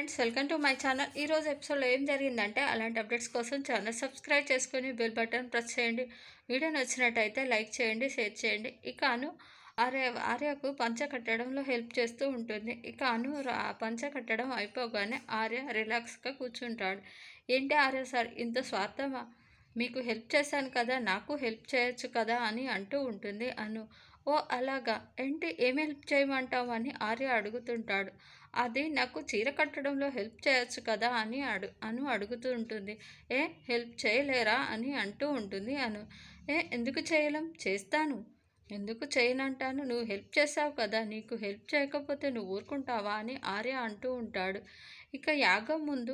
friends welcome to my channel ఈరోజు ఎపిసోడ్లో ఏం జరిగిందంటే అలాంటి అప్డేట్స్ కోసం ఛానల్ సబ్స్క్రైబ్ చేసుకొని బెల్ బటన్ ప్రెస్ చేయండి వీడియో నచ్చినట్టయితే లైక్ చేయండి షేర్ చేయండి ఇక అను ఆర్య ఆర్యకు పంచ కట్టడంలో హెల్ప్ చేస్తూ ఉంటుంది ఇక అను రా- పంచ కట్టడం అయిపోగానే ఆర్య రిలాక్స్గా కూర్చుంటాడు ఏంటి ఆర్య సార్ ఇంత స్వార్థమా మీకు హెల్ప్ చేశాను కదా నాకు హెల్ప్ చేయొచ్చు కదా అని అంటూ ఉంటుంది అను ఓ అలాగా ఏంటి ఏం హెల్ప్ చేయమంటావు అని ఆర్య అడుగుతుంటాడు అది నాకు చీర కట్టడంలో హెల్ప్ చేయొచ్చు కదా అని అడు అను అడుగుతూ ఉంటుంది ఏ హెల్ప్ చేయలేరా అని అంటూ ఉంటుంది అను ఏ ఎందుకు చేయలేం చేస్తాను ఎందుకు చేయనంటాను నువ్వు హెల్ప్ చేసావు కదా నీకు హెల్ప్ చేయకపోతే నువ్వు ఊరుకుంటావా అని ఆర్య అంటూ ఉంటాడు ఇక యాగం ముందు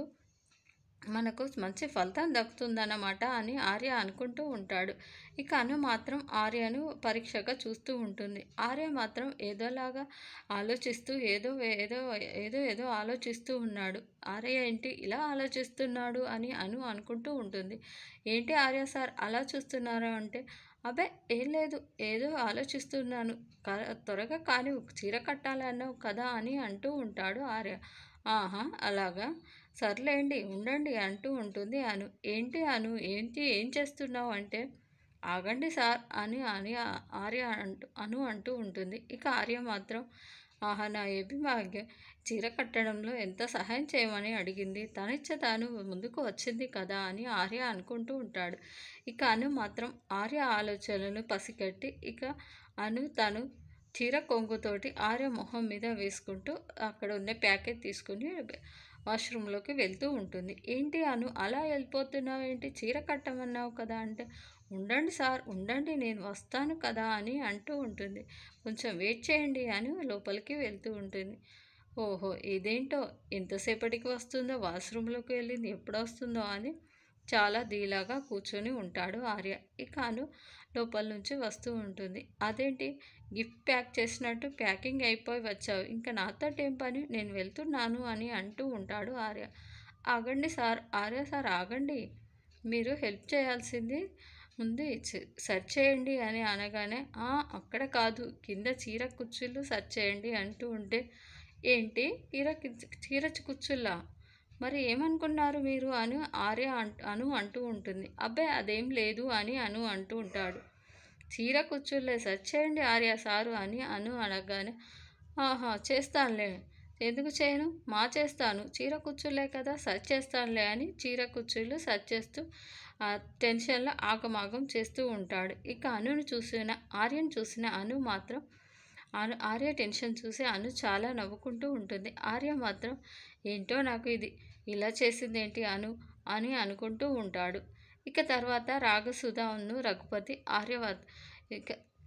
మనకు మంచి ఫలితం దక్కుతుందన్నమాట అని ఆర్య అనుకుంటూ ఉంటాడు ఇక అను మాత్రం ఆర్యను పరీక్షగా చూస్తూ ఉంటుంది ఆర్య మాత్రం ఏదోలాగా ఆలోచిస్తూ ఏదో ఏదో ఏదో ఏదో ఆలోచిస్తూ ఉన్నాడు ఆర్య ఏంటి ఇలా ఆలోచిస్తున్నాడు అని అను అనుకుంటూ ఉంటుంది ఏంటి ఆర్య సార్ అలా చూస్తున్నారు అంటే అబ్బే ఏం లేదు ఏదో ఆలోచిస్తున్నాను క- త్వరగా కానీ చీర కట్టాలన్నావు కదా అని అంటూ ఉంటాడు ఆర్య ఆహా అలాగా సర్లేండి ఉండండి అంటూ ఉంటుంది అను ఏంటి అను ఏంటి ఏం చేస్తున్నావు అంటే ఆగండి సార్ అని అని ఆర్య అంటూ అను అంటూ ఉంటుంది ఇక ఆర్య మాత్రం ఆహా నా ఏబి భాగ్య చీర కట్టడంలో ఎంత సహాయం చేయమని అడిగింది తనిచ్చ తాను ముందుకు వచ్చింది కదా అని ఆర్య అనుకుంటూ ఉంటాడు ఇక అను మాత్రం ఆర్య ఆలోచనలను పసిగట్టి ఇక అను తను చీర కొంగుతోటి ఆర్య మొహం మీద వేసుకుంటూ అక్కడ ఉన్న ప్యాకెట్ తీసుకుని వాష్రూమ్లోకి వెళ్తూ ఉంటుంది ఏంటి అను అలా వెళ్ళిపోతున్నావు ఏంటి చీర కట్టమన్నావు కదా అంటే ఉండండి సార్ ఉండండి నేను వస్తాను కదా అని అంటూ ఉంటుంది కొంచెం వెయిట్ చేయండి అని లోపలికి వెళ్తూ ఉంటుంది ఓహో ఇదేంటో ఎంతసేపటికి వస్తుందో వాష్రూమ్లోకి వెళ్ళింది ఎప్పుడు వస్తుందో అని చాలా ధీలాగా కూర్చొని ఉంటాడు ఆర్య ఇక అను లోపల నుంచి వస్తూ ఉంటుంది అదేంటి గిఫ్ట్ ప్యాక్ చేసినట్టు ప్యాకింగ్ అయిపోయి వచ్చావు ఇంకా నాతో ఏం పని నేను వెళ్తున్నాను అని అంటూ ఉంటాడు ఆర్య ఆగండి సార్ ఆర్య సార్ ఆగండి మీరు హెల్ప్ చేయాల్సింది ఉంది చ- సెర్చ్ చేయండి అని అనగానే "ఆ, అక్కడ కాదు కింద చీర కుచ్చుళ్ళు సెర్చ్ చేయండి అంటూ ఉంటే ఏంటి చీర కి- చీర కుచ్చుళ్ళా మరి ఏమనుకున్నారు మీరు అని ఆర్య అంట అను అంటూ ఉంటుంది అబ్బాయి అదేం లేదు అని అను అంటూ ఉంటాడు చీర కుచ్చుళ్ళే సెర్చ్ చేయండి ఆర్య సారు అని అను అనగానే ఆహా చేస్తానులే ఎందుకు చేయను మా చేస్తాను చీర కుచ్చుళ్ళే కదా సెర్చ్ చేస్తానులే అని చీర కుచ్చుళ్ళు సెర్చ్ చేస్తూ ఆ టెన్షన్లో ఆగమాగం చేస్తూ ఉంటాడు ఇక అనును చూసిన ఆర్యను చూసిన అను మాత్రం అను ఆర్య టెన్షన్ చూసి అను చాలా నవ్వుకుంటూ ఉంటుంది ఆర్య మాత్రం ఏంటో నాకు ఇది ఇలా చేసింది ఏంటి అను అని అనుకుంటూ ఉంటాడు ఇక తర్వాత రాగసుధాను రఘుపతి ఆర్యవత్ ఇక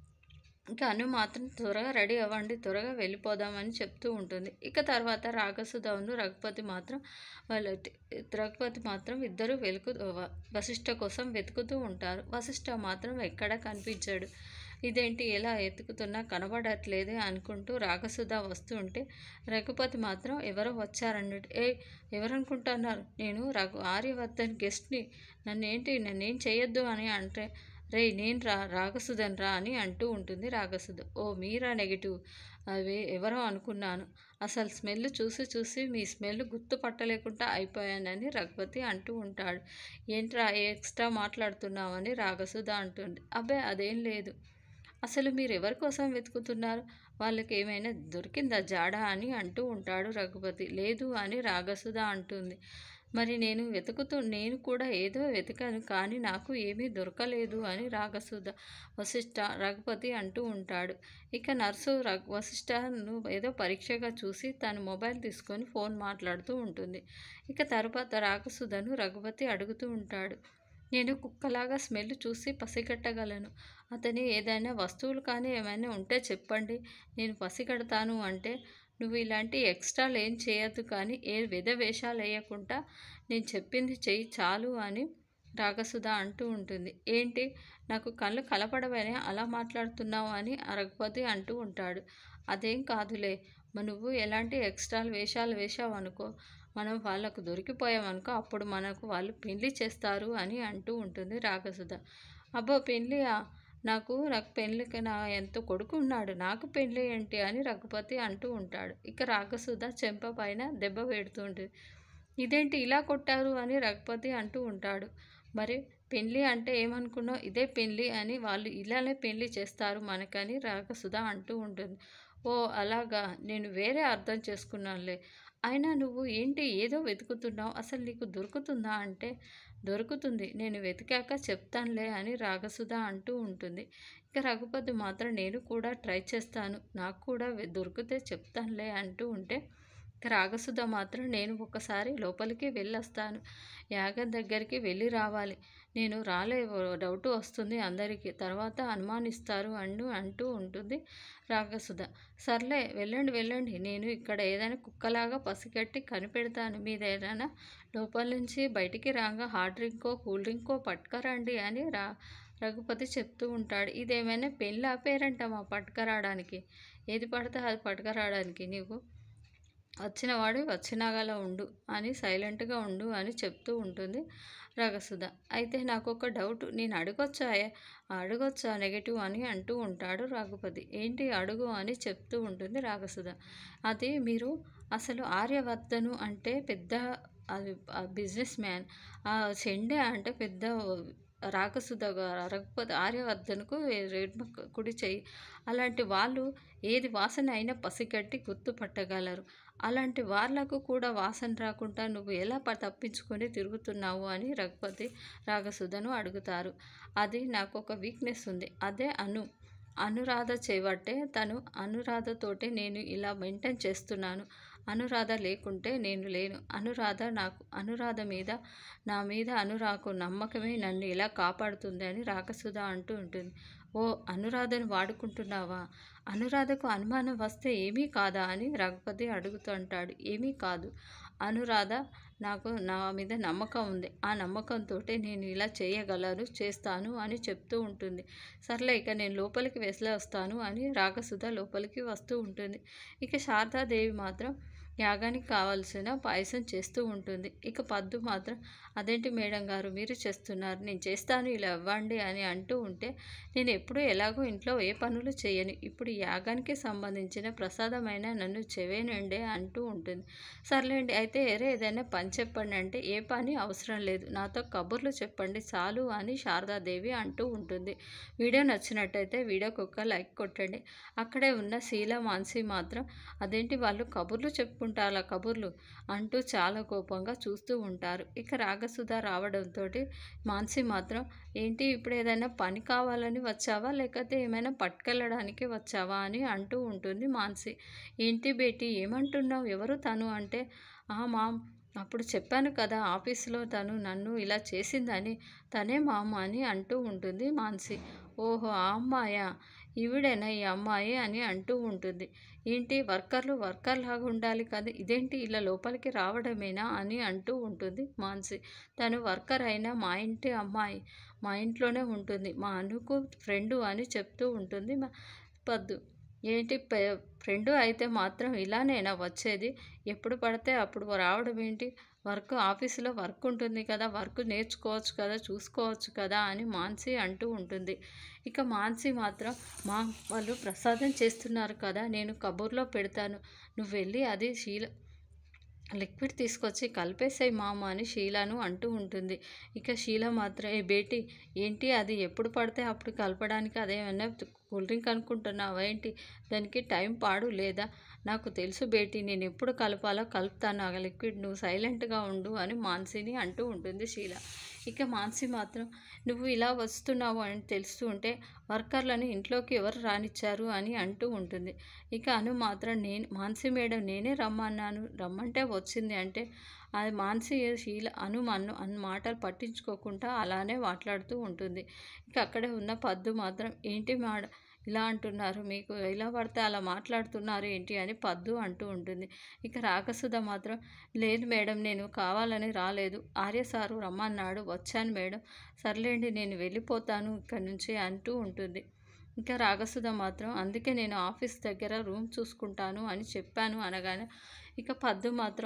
ఇక అను మాత్రం త్వరగా రెడీ అవ్వండి త్వరగా వెళ్ళిపోదామని చెప్తూ ఉంటుంది ఇక తర్వాత రాగసుధవును రఘుపతి మాత్రం వాళ్ళ రఘుపతి మాత్రం ఇద్దరు వెలుకు వ- వశిష్ఠ కోసం వెతుకుతూ ఉంటారు వశిష్ఠ మాత్రం ఎక్కడా కనిపించాడు ఇదేంటి ఎలా ఎతుకుతున్నా కనబడట్లేదే అనుకుంటూ రాగసుధ వస్తూ ఉంటే రఘుపతి మాత్రం ఎవరో వచ్చారన్నట్టు ఏ ఎవరనుకుంటున్నారు నేను రఘు ఆర్యవర్ధన్ గెస్ట్ని నన్నేంటి నన్నేం చేయొద్దు అని అంటే రే నేను రా రాగసుధన్ రా అని అంటూ ఉంటుంది రాగసుధ ఓ మీరా నెగిటివ్ అవి ఎవరో అనుకున్నాను అసలు స్మెల్ చూసి చూసి మీ స్మెల్ గుర్తుపట్టలేకుండా అయిపోయానని రఘుపతి అంటూ ఉంటాడు ఏంట్రా ఎక్స్ట్రా మాట్లాడుతున్నావని రాగసుధ అంటుంది అబ్బే అదేం లేదు అసలు మీరు ఎవరి కోసం వెతుకుతున్నారు వాళ్ళకి ఏమైనా దొరికిందా జాడా అని అంటూ ఉంటాడు రఘుపతి లేదు అని రాగసుధ అంటుంది మరి నేను వెతుకుతూ నేను కూడా ఏదో వెతికాను కానీ నాకు ఏమీ దొరకలేదు అని రాగసుధ వశిష్ఠ రఘుపతి అంటూ ఉంటాడు ఇక నర్సు రఘు వశిష్ఠను ఏదో పరీక్షగా చూసి తన మొబైల్ తీసుకొని ఫోన్ మాట్లాడుతూ ఉంటుంది ఇక తరువాత రాగసుధను రఘుపతి అడుగుతూ ఉంటాడు నేను కుక్కలాగా స్మెల్ చూసి పసిగట్టగలను అతని ఏదైనా వస్తువులు కానీ ఏమైనా ఉంటే చెప్పండి నేను పసిగడతాను అంటే నువ్వు ఇలాంటి ఎక్స్ట్రాలు ఏం చేయొద్దు కానీ ఏ విధ వేషాలు వేయకుండా నేను చెప్పింది చెయ్యి చాలు అని రాగసుధ అంటూ ఉంటుంది ఏంటి నాకు కళ్ళు కలపడమని అలా మాట్లాడుతున్నావు అని ఆ రఘుపతి అంటూ ఉంటాడు అదేం కాదులే మ- నువ్వు ఎలాంటి ఎక్స్ట్రాలు వేషాలు వేశావు అనుకో మనం వాళ్ళకు దొరికిపోయామనుకో అప్పుడు మనకు వాళ్ళు పెళ్లి చేస్తారు అని అంటూ ఉంటుంది రాగసుధ అబ్బో పెళ్ళియా నాకు నాకు పెళ్ళికి నా ఎంత కొడుకు ఉన్నాడు నాకు పెళ్ళి ఏంటి అని రఘుపతి అంటూ ఉంటాడు ఇక రాగసుధ చెంప పైన దెబ్బ పెడుతూ ఉంటుంది ఇదేంటి ఇలా కొట్టారు అని రఘుపతి అంటూ ఉంటాడు మరి పెళ్ళి అంటే ఏమనుకున్నావు ఇదే పెళ్ళి అని వాళ్ళు ఇలానే పెళ్ళి చేస్తారు మనకని రాగసుధ అంటూ ఉంటుంది ఓ అలాగా నేను వేరే అర్థం చేసుకున్నానులే అయినా నువ్వు ఏంటి ఏదో వెతుకుతున్నావు అసలు నీకు దొరుకుతుందా అంటే దొరుకుతుంది నేను వెతికాక చెప్తానులే అని రాగసుధ అంటూ ఉంటుంది ఇక రఘుపతి మాత్రం నేను కూడా ట్రై చేస్తాను నాకు కూడా వె- దొరికితే చెప్తానులే అంటూ ఉంటే ఇక రాగసుధ మాత్రం నేను ఒకసారి లోపలికి వెళ్ళొస్తాను యాగం దగ్గరికి వెళ్ళి రావాలి నేను రాలే డౌట్ వస్తుంది అందరికీ తర్వాత అనుమానిస్తారు అంటూ అంటూ ఉంటుంది రాగసుధ సర్లే వెళ్ళండి వెళ్ళండి నేను ఇక్కడ ఏదైనా కుక్కలాగా పసిగట్టి కనిపెడతాను మీరు ఏదైనా లోపల నుంచి బయటికి రాగా హాట్ డ్రింకో కూల్ డ్రింకో పట్టుకరండి అని రా రఘుపతి చెప్తూ ఉంటాడు ఇదేమైనా పెళ్ళి ఆపేరంటమా పట్టుకరావడానికి ఏది పడితే అది పట్టుకరావడానికి నీకు వచ్చినవాడు వచ్చినాగలా ఉండు అని సైలెంట్గా ఉండు అని చెప్తూ ఉంటుంది రగసుధ అయితే నాకు ఒక డౌట్ నేను అడగొచ్చా అడగొచ్చా నెగటివ్ అని అంటూ ఉంటాడు రఘుపతి ఏంటి అడుగు అని చెప్తూ ఉంటుంది రాగసుధ అది మీరు అసలు ఆర్యవర్ధను అంటే పెద్ద అది బిజినెస్ మ్యాన్ ఆ చెండే అంటే పెద్ద రాగసుధ గా- రఘుపతి ఆర్యవర్ధన్కు రెడ్ కుడి చెయ్యి అలాంటి వాళ్ళు ఏది వాసన అయినా పసిగట్టి గుర్తుపట్టగలరు అలాంటి వాళ్ళకు కూడా వాసన రాకుండా నువ్వు ఎలా ప- తప్పించుకొని తిరుగుతున్నావు అని రఘుపతి రాగసుధను అడుగుతారు అది నాకు ఒక వీక్నెస్ ఉంది అదే అను అనురాధ చేయబట్టే తను అనురాధతోటే నేను ఇలా మెయింటైన్ చేస్తున్నాను అనురాధ లేకుంటే నేను లేను అనురాధ నాకు అనురాధ మీద నా మీద అనురాకు నమ్మకమే నన్ను ఇలా కాపాడుతుంది అని రాకసుధ అంటూ ఉంటుంది ఓ అనురాధను వాడుకుంటున్నావా అనురాధకు అనుమానం వస్తే ఏమీ కాదా అని రఘుపతి అడుగుతూ అంటాడు ఏమీ కాదు అనురాధ నాకు నా మీద నమ్మకం ఉంది ఆ నమ్మకంతో నేను ఇలా చేయగలను చేస్తాను అని చెప్తూ ఉంటుంది సర్లే ఇక నేను లోపలికి వెసలే వస్తాను అని రాగసుధ లోపలికి వస్తూ ఉంటుంది ఇక శారదాదేవి మాత్రం యాగానికి కావాల్సిన పాయసం చేస్తూ ఉంటుంది ఇక పద్దు మాత్రం అదేంటి మేడం గారు మీరు చేస్తున్నారు నేను చేస్తాను ఇలా ఇవ్వండి అని అంటూ ఉంటే నేను ఎప్పుడూ ఎలాగో ఇంట్లో ఏ పనులు చేయను ఇప్పుడు ఈ యాగానికి సంబంధించిన ప్రసాదమైన నన్ను చెవేనండి అంటూ ఉంటుంది సర్లేండి అయితే ఏరే ఏదైనా పని చెప్పండి అంటే ఏ పని అవసరం లేదు నాతో కబుర్లు చెప్పండి చాలు అని శారదాదేవి అంటూ ఉంటుంది వీడియో నచ్చినట్టయితే వీడియోకి ఒక లైక్ కొట్టండి అక్కడే ఉన్న శీల మాన్సి మాత్రం అదేంటి వాళ్ళు కబుర్లు చెప్పుకుంటారా కబుర్లు అంటూ చాలా కోపంగా చూస్తూ ఉంటారు ఇక రాగసుధ రావడంతో మాన్సి మాత్రం ఏంటి ఇప్పుడు ఏదైనా పని కావాలని వచ్చావా లేకపోతే ఏమైనా పట్టుకెళ్ళడానికి వచ్చావా అని అంటూ ఉంటుంది మాన్సి ఏంటి బేటీ ఏమంటున్నావు ఎవరు తను అంటే ఆ మామ్ అప్పుడు చెప్పాను కదా ఆఫీసులో తను నన్ను ఇలా చేసిందని తనే మామ అని అంటూ ఉంటుంది మాన్సి ఓహో ఆ అమ్మాయా ఈవిడేనా ఈ అమ్మాయి అని అంటూ ఉంటుంది ఏంటి వర్కర్లు వర్కర్ లాగా ఉండాలి కదా ఇదేంటి ఇలా లోపలికి రావడమేనా అని అంటూ ఉంటుంది మాన్సి తను వర్కర్ అయినా మా ఇంటి అమ్మాయి మా ఇంట్లోనే ఉంటుంది మా అనుకు ఫ్రెండు అని చెప్తూ ఉంటుంది మా పద్దు ఏంటి పె- ఫ్రెండు అయితే మాత్రం ఇలానేనా వచ్చేది ఎప్పుడు పడితే అప్పుడు రావడం ఏంటి వర్క్ ఆఫీసులో వర్క్ ఉంటుంది కదా వర్క్ నేర్చుకోవచ్చు కదా చూసుకోవచ్చు కదా అని మాన్సి అంటూ ఉంటుంది ఇక మాన్సి మాత్రం మా వాళ్ళు ప్రసాదం చేస్తున్నారు కదా నేను కబూర్లో పెడతాను నువ్వు వెళ్ళి అది శీల లిక్విడ్ తీసుకొచ్చి కలిపేసాయి మామ అని షీలాను అంటూ ఉంటుంది ఇక షీల మాత్రం ఏ బేటీ ఏంటి అది ఎప్పుడు పడితే అప్పుడు కలపడానికి అదేమన్నా కూల్ డ్రింక్ అనుకుంటున్నావా ఏంటి దానికి టైం పాడు లేదా నాకు తెలుసు బేటీ నేను ఎప్పుడు కలపాలో కలుపుతాను ఆ లిక్విడ్ నువ్వు సైలెంట్గా ఉండు అని మాన్సిని అంటూ ఉంటుంది షీల ఇక మాన్సి మాత్రం నువ్వు ఇలా వస్తున్నావు అని తెలుస్తూ ఉంటే వర్కర్లను ఇంట్లోకి ఎవరు రానిచ్చారు అని అంటూ ఉంటుంది ఇక అను మాత్రం నేను మాన్సి మేడం నేనే రమ్మన్నాను రమ్మంటే వచ్చింది అంటే అది మాన్సి శీల అను అను అన్న మాటలు పట్టించుకోకుండా అలానే మాట్లాడుతూ ఉంటుంది ఇక అక్కడే ఉన్న పద్దు మాత్రం ఏంటి మాడ ఇలా అంటున్నారు మీకు ఇలా పడితే అలా మాట్లాడుతున్నారు ఏంటి అని పద్దు అంటూ ఉంటుంది ఇక రాకసుధ మాత్రం లేదు మేడం నేను కావాలని రాలేదు ఆర్య సారు రమ్మన్నాడు వచ్చాను మేడం సర్లేండి నేను వెళ్ళిపోతాను ఇక్కడి నుంచి అంటూ ఉంటుంది ఇంకా రాగసుధ మాత్రం అందుకే నేను ఆఫీస్ దగ్గర రూమ్ చూసుకుంటాను అని చెప్పాను అనగానే ఇక పద్దు మాత్రం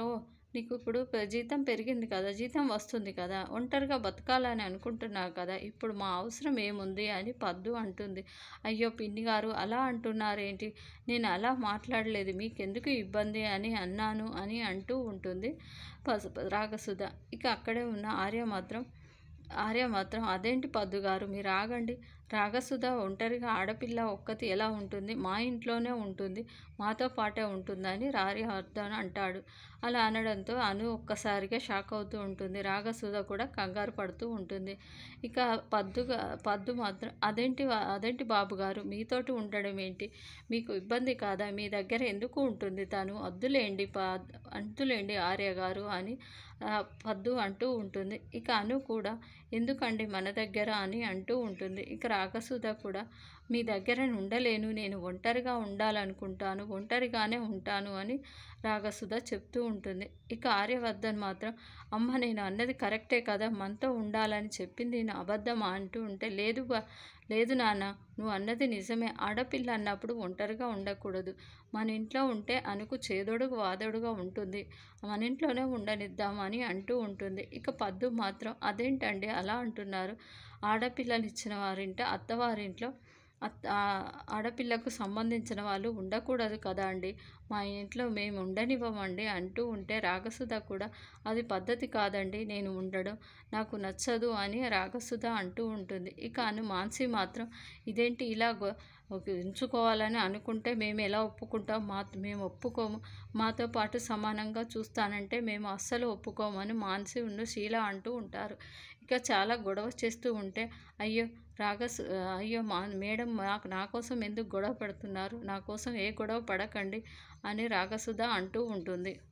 నీకు ఇప్పుడు ప- జీతం పెరిగింది కదా జీతం వస్తుంది కదా ఒంటరిగా బతకాలని అనుకుంటున్నావు కదా ఇప్పుడు మా అవసరం ఏముంది అని పద్దు అంటుంది అయ్యో పిన్ని గారు అలా అంటున్నారేంటి నేను అలా మాట్లాడలేదు మీకెందుకు ఇబ్బంది అని అన్నాను అని అంటూ ఉంటుంది పసు రాగసుధ ఇక అక్కడే ఉన్న ఆర్య మాత్రం ఆర్య మాత్రం అదేంటి పద్దు గారు మీరు ఆగండి రాగసుధ ఒంటరిగా ఆడపిల్ల ఒక్కతి ఎలా ఉంటుంది మా ఇంట్లోనే ఉంటుంది మాతో పాటే ఉంటుందని రార్యవర్ధన్ అంటాడు అలా అనడంతో అను ఒక్కసారిగా షాక్ అవుతూ ఉంటుంది రాగసుధ కూడా కంగారు పడుతూ ఉంటుంది ఇక పద్దుగా పద్దు మాత్రం అదేంటి వా- అదేంటి బాబు గారు మీతోటి ఉండడం ఏంటి మీకు ఇబ్బంది కాదా మీ దగ్గర ఎందుకు ఉంటుంది తను వద్దులేండి పా అంతులేండి ఆర్య గారు అని ఆ, పద్దు అంటూ ఉంటుంది ఇక అను కూడా ఎందుకండి మన దగ్గర అని అంటూ ఉంటుంది ఇక రాగసుధ కూడా మీ దగ్గర ఉండలేను నేను ఒంటరిగా ఉండాలనుకుంటాను ఒంటరిగానే ఉంటాను అని రాగసుధ చెప్తూ ఉంటుంది ఇక ఆర్యవర్ధన్ మాత్రం అమ్మ నేను అన్నది కరెక్టే కదా మనతో ఉండాలని చెప్పింది నేను అబద్ధమా అంటూ ఉంటే లేదు బా లేదు నాన్న నువ్వు అన్నది నిజమే ఆడపిల్ల అన్నప్పుడు ఒంటరిగా ఉండకూడదు మన ఇంట్లో ఉంటే అనుకు చేదోడుగా వాదోడుగా ఉంటుంది మన ఇంట్లోనే ఉండనిద్దామని అంటూ ఉంటుంది ఇక పద్దు మాత్రం అదేంటండి అలా అంటున్నారు ఆడపిల్లలు ఇచ్చిన వారింట అత్తవారింట్లో అత్త ఆ- ఆడపిల్లకు సంబంధించిన వాళ్ళు ఉండకూడదు కదా అండి మా ఇంట్లో మేము ఉండనివ్వమండి అంటూ ఉంటే రాగసుధ కూడా అది పద్ధతి కాదండి నేను ఉండడం నాకు నచ్చదు అని రాగసుధ అంటూ ఉంటుంది ఇక అను మాన్సి మాత్రం ఇదేంటి ఇలా గొ- ఒక ఉంచుకోవాలని అనుకుంటే మేము ఎలా ఒప్పుకుంటాం మా మేము ఒప్పుకోము మాతో పాటు సమానంగా చూస్తానంటే మేము అస్సలు ఒప్పుకోమని మాన్సి ఉన్న శీల అంటూ ఉంటారు ఇక చాలా గొడవ చేస్తూ ఉంటే అయ్యో రాగస్ అయ్యో మా మేడం నాకు నా కోసం ఎందుకు గొడవ పడుతున్నారు నా కోసం ఏ గొడవ పడకండి అని రాగసుధ అంటూ ఉంటుంది